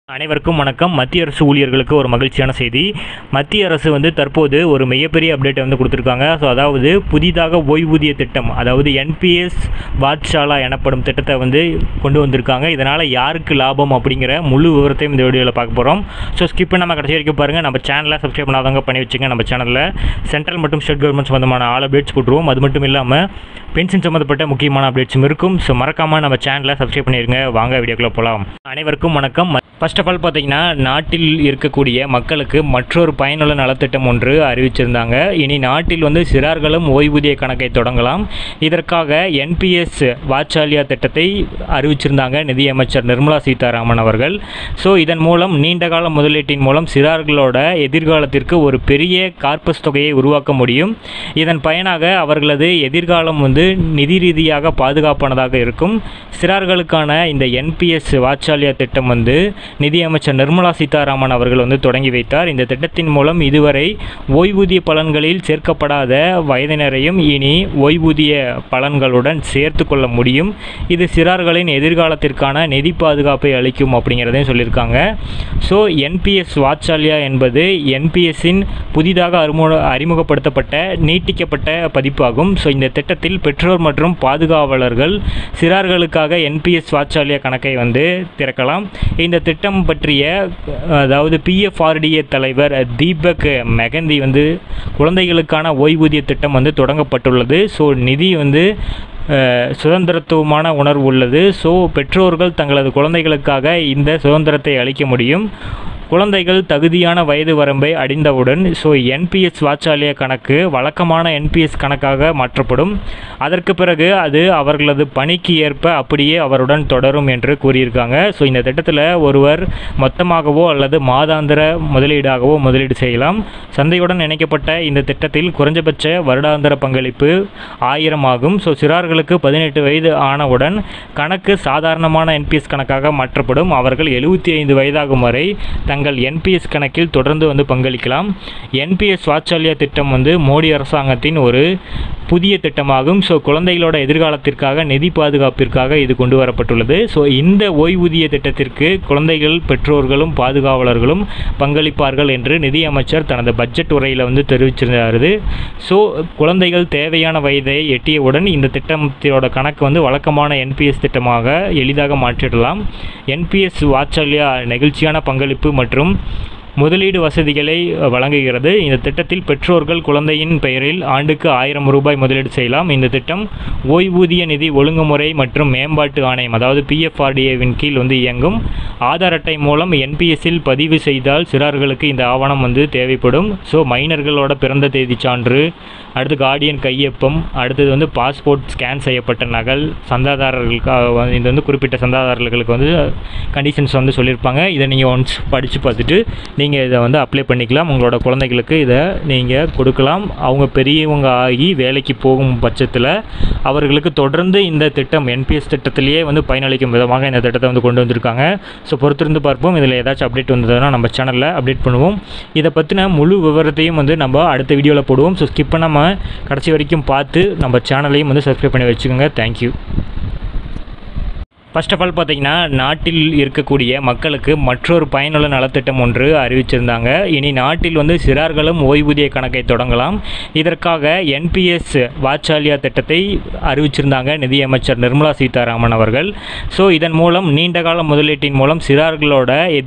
அனைவருக்கும் வணக்கம் மத்திய அரசு ஊழியர்களுக்கு ஒரு மகிழ்ச்சியான செய்தி மத்திய அரசு வந்து தற்போது ஒரு மிகப்பெரிய அப்டேட்டை வந்து கொடுத்துருக்காங்க ஸோ அதாவது புதிதாக ஓய்வூதிய திட்டம் அதாவது என்பிஎஸ் வாட்சாலா எனப்படும் திட்டத்தை வந்து கொண்டு வந்திருக்காங்க இதனால் யாருக்கு லாபம் அப்படிங்கிற முழு விவரத்தையும் இந்த வீடியோவில் பார்க்க போகிறோம் ஸோ ஸ்கிப் பண்ணாமல் கடைசி வரைக்கும் பாருங்கள் நம்ம சேனலை சப்ஸ்கிரைப் பண்ணாதவங்க பண்ணி வச்சுங்க நம்ம சேனலில் சென்ட்ரல் மற்றும் ஸ்டேட் கவர்மெண்ட் சம்மந்தமான ஆல் அப்டேட்ஸ் போட்டுருவோம் அது மட்டும் இல்லாமல் பென்ஷன் சம்மந்தப்பட்ட முக்கியமான அப்டேட்ஸும் இருக்கும் ஸோ மறக்காமல் நம்ம சேனலை சப்ஸ்கிரைப் பண்ணிடுங்க வாங்க வீடியோக்குள்ளே போகலாம் அனைவருக்கும் வணக்கம் ஃபர்ஸ்ட் ஆஃப் ஆல் பார்த்தீங்கன்னா நாட்டில் இருக்கக்கூடிய மக்களுக்கு மற்றொரு பயனுள்ள நலத்திட்டம் ஒன்று அறிவிச்சிருந்தாங்க இனி நாட்டில் வந்து சிறார்களும் ஓய்வூதிய கணக்கை தொடங்கலாம் இதற்காக என்பிஎஸ் வாட்சாலியா திட்டத்தை அறிவிச்சிருந்தாங்க நிதியமைச்சர் நிர்மலா சீதாராமன் அவர்கள் ஸோ இதன் மூலம் நீண்டகால முதலீட்டின் மூலம் சிறார்களோட எதிர்காலத்திற்கு ஒரு பெரிய கார்பஸ் தொகையை உருவாக்க முடியும் இதன் பயனாக அவர்களது எதிர்காலம் வந்து நிதி ரீதியாக பாதுகாப்பானதாக இருக்கும் சிறார்களுக்கான இந்த என்பிஎஸ் வாட்சாலியா திட்டம் வந்து நிதியமைச்சர் நிர்மலா சீதாராமன் அவர்கள் வந்து தொடங்கி வைத்தார் இந்த திட்டத்தின் மூலம் இதுவரை ஓய்வூதிய பலன்களில் சேர்க்கப்படாத வயதினரையும் இனி ஓய்வூதிய பலன்களுடன் சேர்த்து கொள்ள முடியும் இது சிறார்களின் எதிர்காலத்திற்கான நிதி பாதுகாப்பை அளிக்கும் அப்படிங்கிறதையும் சொல்லியிருக்காங்க ஸோ என்பிஎஸ் வாட்சாலியா என்பது என்பிஎஸ்ஸின் புதிதாக அறிமுக அறிமுகப்படுத்தப்பட்ட நீட்டிக்கப்பட்ட பதிப்பாகும் ஸோ இந்த திட்டத்தில் பெற்றோர் மற்றும் பாதுகாவலர்கள் சிறார்களுக்காக என்பிஎஸ் வாட்சாலியா கணக்கை வந்து திறக்கலாம் இந்த திட்டம் பற்றிய அதாவது பிஎஃப்ஆர்டிஏ தலைவர் தீபக் மெகந்தி வந்து குழந்தைகளுக்கான ஓய்வூதிய திட்டம் வந்து தொடங்கப்பட்டுள்ளது ஸோ நிதி வந்து அஹ், சுதந்திரத்துவமான உணர்வு உள்ளது ஸோ பெற்றோர்கள் தங்களது குழந்தைகளுக்காக இந்த சுதந்திரத்தை அளிக்க முடியும் குழந்தைகள் தகுதியான வயது வரம்பை அடைந்தவுடன் ஸோ என்பிஎஸ் வாட்சாலிய கணக்கு வழக்கமான என்பிஎஸ் கணக்காக மாற்றப்படும் அதற்கு பிறகு அது அவர்களது பணிக்கு ஏற்ப அப்படியே அவருடன் தொடரும் என்று கூறியிருக்காங்க ஸோ இந்த திட்டத்தில் ஒருவர் மொத்தமாகவோ அல்லது மாதாந்திர முதலீடாகவோ முதலீடு செய்யலாம் சந்தையுடன் இணைக்கப்பட்ட இந்த திட்டத்தில் குறைஞ்சபட்ச வருடாந்திர பங்களிப்பு ஆயிரம் ஆகும் ஸோ சிறார்களுக்கு பதினெட்டு வயது ஆனவுடன் கணக்கு சாதாரணமான என்பிஎஸ் கணக்காக மாற்றப்படும் அவர்கள் எழுபத்தி ஐந்து வயதாகும் வரை தங்கள் என்பிஎஸ் கணக்கில் தொடர்ந்து வந்து பங்களிக்கலாம் என்பிஎஸ் வாத்சல்யா திட்டம் வந்து மோடி அரசாங்கத்தின் ஒரு புதிய திட்டமாகும் ஸோ குழந்தைகளோட எதிர்காலத்திற்காக நிதி பாதுகாப்பிற்காக இது கொண்டு வரப்பட்டுள்ளது ஸோ இந்த ஓய்வூதிய திட்டத்திற்கு குழந்தைகள் பெற்றோர்களும் பாதுகாவலர்களும் பங்களிப்பார்கள் என்று நிதியமைச்சர் தனது பட்ஜெட் உரையில் வந்து தெரிவிச்சிருந்தாரு ஸோ குழந்தைகள் தேவையான வயதை எட்டியவுடன் இந்த திட்டத்தோட கணக்கு வந்து வழக்கமான என்பிஎஸ் திட்டமாக எளிதாக மாற்றிடலாம் என்பிஎஸ் வாத்சல்யா நெகிழ்ச்சியான பங்களிப்பு மற்றும் முதலீடு வசதிகளை வழங்குகிறது இந்த திட்டத்தில் பெற்றோர்கள் குழந்தையின் பெயரில் ஆண்டுக்கு ஆயிரம் ரூபாய் முதலீடு செய்யலாம் இந்த திட்டம் ஓய்வூதிய நிதி ஒழுங்குமுறை மற்றும் மேம்பாட்டு ஆணையம் அதாவது பிஎஃப்ஆர்டிஏவின் கீழ் வந்து இயங்கும் ஆதார் அட்டை மூலம் என்பிஎஸ்ஸில் பதிவு செய்தால் சிறார்களுக்கு இந்த ஆவணம் வந்து தேவைப்படும் ஸோ மைனர்களோட பிறந்த தேதி சான்று அடுத்து கார்டியன் கையொப்பம் அடுத்தது வந்து பாஸ்போர்ட் ஸ்கேன் செய்யப்பட்ட நகல் சந்தாதாரர்களுக்கு வந்து இது வந்து குறிப்பிட்ட சந்தாதாரர்களுக்கு வந்து கண்டிஷன்ஸ் வந்து சொல்லியிருப்பாங்க இதை நீங்கள் ஒன்ஸ் படித்து பார்த்துட்டு நீங்கள் இதை வந்து அப்ளை பண்ணிக்கலாம் உங்களோட குழந்தைகளுக்கு இதை நீங்கள் கொடுக்கலாம் அவங்க பெரியவங்க ஆகி வேலைக்கு போகும் பட்சத்தில் அவர்களுக்கு தொடர்ந்து இந்த திட்டம் என்பிஎஸ் திட்டத்திலேயே வந்து பயனளிக்கும் விதமாக இந்த திட்டத்தை வந்து கொண்டு வந்திருக்காங்க ஸோ பொறுத்திருந்து பார்ப்போம் இதில் ஏதாச்சும் அப்டேட் வந்ததுன்னா நம்ம சேனலில் அப்டேட் பண்ணுவோம் இதை பற்றின முழு விவரத்தையும் வந்து நம்ம அடுத்த வீடியோவில் போடுவோம் ஸோ ஸ்கிப் பண்ணாமல் கடைசி வரைக்கும் பார்த்து நம்ம சேனலையும் வந்து சப்ஸ்கிரைப் பண்ணி வச்சுக்கோங்க தேங்க்யூ ஃபர்ஸ்ட் ஆஃப் ஆல் பார்த்தீங்கன்னா நாட்டில் இருக்கக்கூடிய மக்களுக்கு மற்றொரு பயனுள்ள நலத்திட்டம் ஒன்று அறிவிச்சிருந்தாங்க இனி நாட்டில் வந்து சிறார்களும் ஓய்வூதிய கணக்கை தொடங்கலாம் இதற்காக என்பிஎஸ் வாட்சாலியா திட்டத்தை அறிவிச்சிருந்தாங்க நிதியமைச்சர் நிர்மலா சீதாராமன் அவர்கள் ஸோ இதன் மூலம் நீண்டகால முதலீட்டின் மூலம் சிறார்களோட